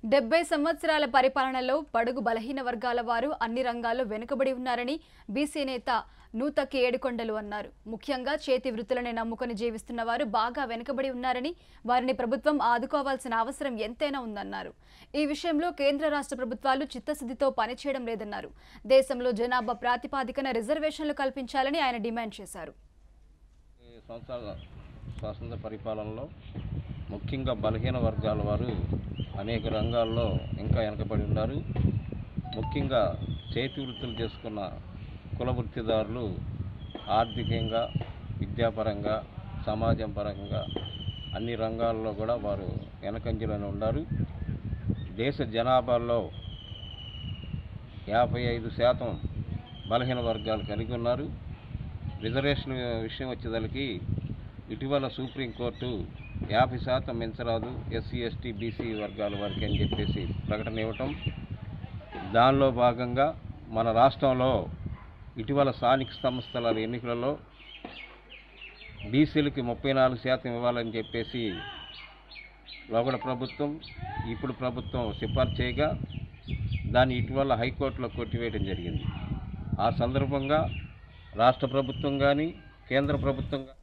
డెబ్బై సంవత్సరాల పరిపాలనలో బడుగు బలహీన వర్గాల వారు అన్ని రంగాల్లో వెనుకబడి ఉన్నారని బీసీ నేత నూతకి ఏడుకొండలు అన్నారు ముఖ్యంగా చేతి వృత్తులనే నమ్ముకొని జీవిస్తున్న వారు బాగా వెనుకబడి ఉన్నారని వారిని ప్రభుత్వం ఆదుకోవాల్సిన అవసరం ఎంతైనా ఉందన్నారు ఈ విషయంలో కేంద్ర రాష్ట్ర ప్రభుత్వాలు చిత్తశుద్ధితో పనిచేయడం లేదన్నారు దేశంలో జనాభా ప్రాతిపాదికన రిజర్వేషన్లు కల్పించాలని ఆయన డిమాండ్ చేశారు ఈ సంవత్సరాల స్వాతంత్ర పరిపాలనలో ముఖ్యంగా బలహీన వర్గాల వారు అనేక రంగాల్లో ఇంకా వెనకబడి ఉన్నారు ముఖ్యంగా చేతి వృత్తులు చేసుకున్న కుల వృత్తిదారులు ఆర్థికంగా విద్యాపరంగా సమాజం పరంగా అన్ని రంగాల్లో కూడా వారు వెనకంజలోనే ఉన్నారు దేశ జనాభాలో యాభై ఐదు శాతం బలహీన వర్గాలు కలిగి ఉన్నారు రిజర్వేషన్ విషయం వచ్చేదానికి ఇటీవల సుప్రీంకోర్టు యాభై శాతం మించరాదు ఎస్సీ ఎస్టీ బీసీ వర్గాల వారికి అని చెప్పేసి ప్రకటన ఇవ్వటం దానిలో భాగంగా మన రాష్ట్రంలో ఇటీవల స్థానిక సంస్థల ఎన్నికలలో బీసీలకి ముప్పై నాలుగు శాతం ఇవ్వాలని చెప్పేసి లోగడ ప్రభుత్వం ఇప్పుడు ప్రభుత్వం సిఫార్సు చేయగా దాన్ని ఇటీవల హైకోర్టులో కొట్టివేయడం జరిగింది ఆ సందర్భంగా రాష్ట్ర ప్రభుత్వం కానీ కేంద్ర ప్రభుత్వం గా-